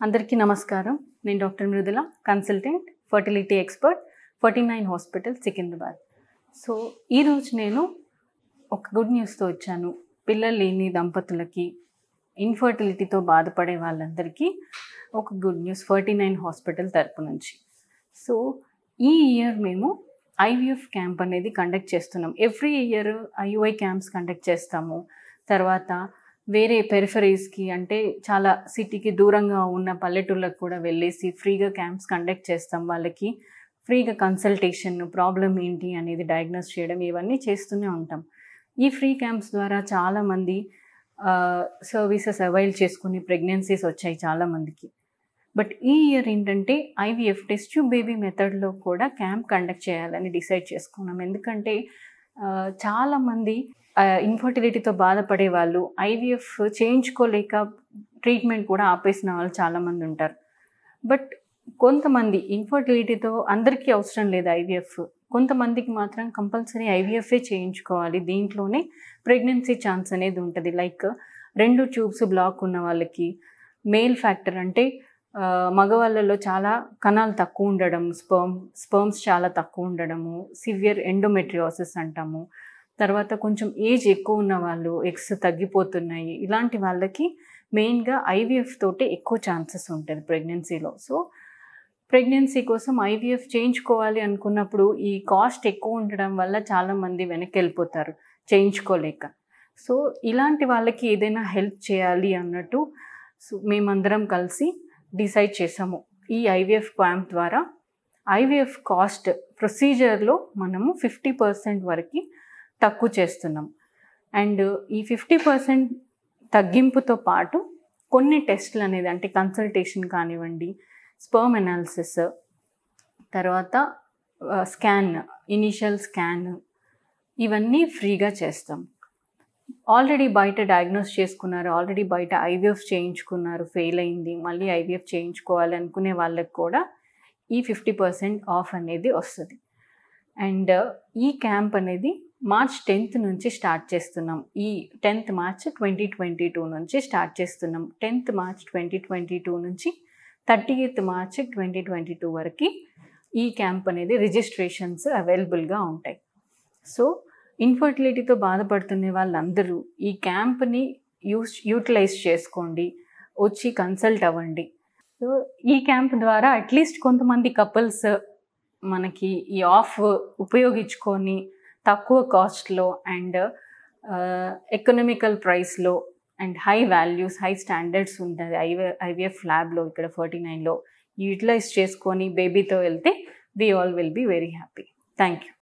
అందరికీ నమస్కారం నేను doctor Mridula consultant fertility expert forty nine hospital Secunderabad so ఈరోజు నేను ఒక గుడ్ న్యూస్తో వచ్చాను పిల్లలు లేని దంపతులకి ఇన్ఫర్టిలిటీతో బాధపడే వాళ్ళందరికీ ఒక good news forty nine hospital తరపు నుంచి సో ఈ ఇయర్ మేము ఐవీఎఫ్ క్యాంప్ అనేది కండక్ట్ చేస్తున్నాం every year IUI camps conduct చేస్తాము తర్వాత వేరే పెరిఫరీస్కి అంటే చాలా సిటీకి దూరంగా ఉన్న పల్లెటూళ్ళకు కూడా వెళ్ళేసి ఫ్రీగా క్యాంప్స్ కండక్ట్ చేస్తాం వాళ్ళకి ఫ్రీగా కన్సల్టేషన్ ప్రాబ్లం ఏంటి అనేది డయాగ్నోస్ చేయడం ఇవన్నీ చేస్తూనే ఉంటాం ఈ ఫ్రీ క్యాంప్స్ ద్వారా చాలామంది సర్వీసెస్ అవైల్ చేసుకుని ప్రెగ్నెన్సీస్ వచ్చాయి చాలామందికి బట్ ఈ ఇయర్ ఏంటంటే ఐవీఎఫ్ టెస్ట్ ట్యూబ్ బేబీ మెథడ్లో కూడా క్యాంప్ కండక్ట్ చేయాలని డిసైడ్ చేసుకున్నాం ఎందుకంటే ఆ, చాలామంది ఇన్ఫర్టిలిటీతో బాధపడే వాళ్ళు ఐవీఎఫ్ చేయించుకోలేక ట్రీట్మెంట్ కూడా ఆపేసిన వాళ్ళు చాలామంది ఉంటారు బట్ కొంతమంది ఇన్ఫర్టిలిటీతో అందరికీ అవసరం లేదు ఐవీఎఫ్ కొంతమందికి మాత్రం కంపల్సరీ ఐవీఎఫ్ఏ చేయించుకోవాలి దీంట్లోనే ప్రెగ్నెన్సీ ఛాన్స్ అనేది ఉంటుంది లైక్ రెండు ట్యూబ్స్ బ్లాక్ ఉన్న వాళ్ళకి మేల్ ఫ్యాక్టర్ అంటే ఆ, మగవాళ్ళలో చాలా కణాలు తక్కువ ఉండడం స్పర్మ్ స్పర్మ్స్ చాలా తక్కువ ఉండడము సివియర్ ఎండోమెట్రియోసిస్ అంటాము తర్వాత కొంచెం ఏజ్ ఎక్కువ ఉన్న వాళ్ళు ఎగ్స్ తగ్గిపోతున్నాయి ఇలాంటి వాళ్ళకి మెయిన్గా ఐవీఎఫ్ తోటి ఎక్కువ ఛాన్సెస్ ఉంటుంది ప్రెగ్నెన్సీలో సో ప్రెగ్నెన్సీ కోసం ఐవీఎఫ్ చేయించుకోవాలి అనుకున్నప్పుడు ఈ కాస్ట్ ఎక్కువ ఉండడం వల్ల చాలామంది వెనక్కి వెళ్ళిపోతారు చేయించుకోలేక సో ఇలాంటి వాళ్ళకి ఏదైనా హెల్ప్ చేయాలి అన్నట్టు సో మేమందరం కలిసి డిసైడ్ చేసాము ఈ ఐవీఎఫ్ క్యాంప్ ద్వారా ఐవీఎఫ్ కాస్ట్ ప్రొసీజర్లో మనము ఫిఫ్టీ పర్సెంట్ వరకు తక్కువ చేస్తున్నాం అండ్ ఈ ఫిఫ్టీ పర్సెంట్ తగ్గింపుతో పాటు కొన్ని టెస్ట్లు అనేది అంటే కన్సల్టేషన్ కానివ్వండి స్పర్మ్ అనాలిసిస్ తర్వాత స్కాన్ ఇనీషియల్ స్కాన్ ఇవన్నీ ఫ్రీగా చేస్తాం ఆల్రెడీ బయట డయాగ్నోస్ చేసుకున్నారు ఆల్రెడీ బయట ఐవీఎఫ్ చేయించుకున్నారు ఫెయిల్ అయింది మళ్ళీ ఐవీఎఫ్ చేయించుకోవాలి అనుకునే వాళ్ళకి కూడా ఈ ఫిఫ్టీ పర్సెంట్ ఆఫ్ అనేది వస్తుంది అండ్ ఈ క్యాంప్ అనేది మార్చ్ టెన్త్ నుంచి స్టార్ట్ చేస్తున్నాం ఈ tenth March twenty twenty two నుంచి స్టార్ట్ చేస్తున్నాం tenth March twenty twenty two నుంచి thirty eighth March twenty twenty two వరకు ఈ క్యాంప్ అనేది రిజిస్ట్రేషన్స్ అవైలబుల్గా ఉంటాయి సో ఇన్ఫర్టిలిటీతో బాధపడుతున్న వాళ్ళందరూ ఈ క్యాంప్ని యూస్ యూటిలైజ్ చేసుకోండి వచ్చి కన్సల్ట్ అవ్వండి సో ఈ క్యాంప్ ద్వారా అట్లీస్ట్ కొంతమంది కపుల్స్ మనకి ఈ ఆఫ్ ఉపయోగించుకొని తక్కువ కాస్ట్లో అండ్ ఎకనామికల్ ప్రైస్లో and high values high standards ఉంటుంది ఐవే ఐవీఎఫ్ ల్యాబ్లో ఇక్కడ ఫార్టీ నైన్లో యూటిలైజ్ చేసుకొని బేబీతో వెళ్తే we all will be very happy thank you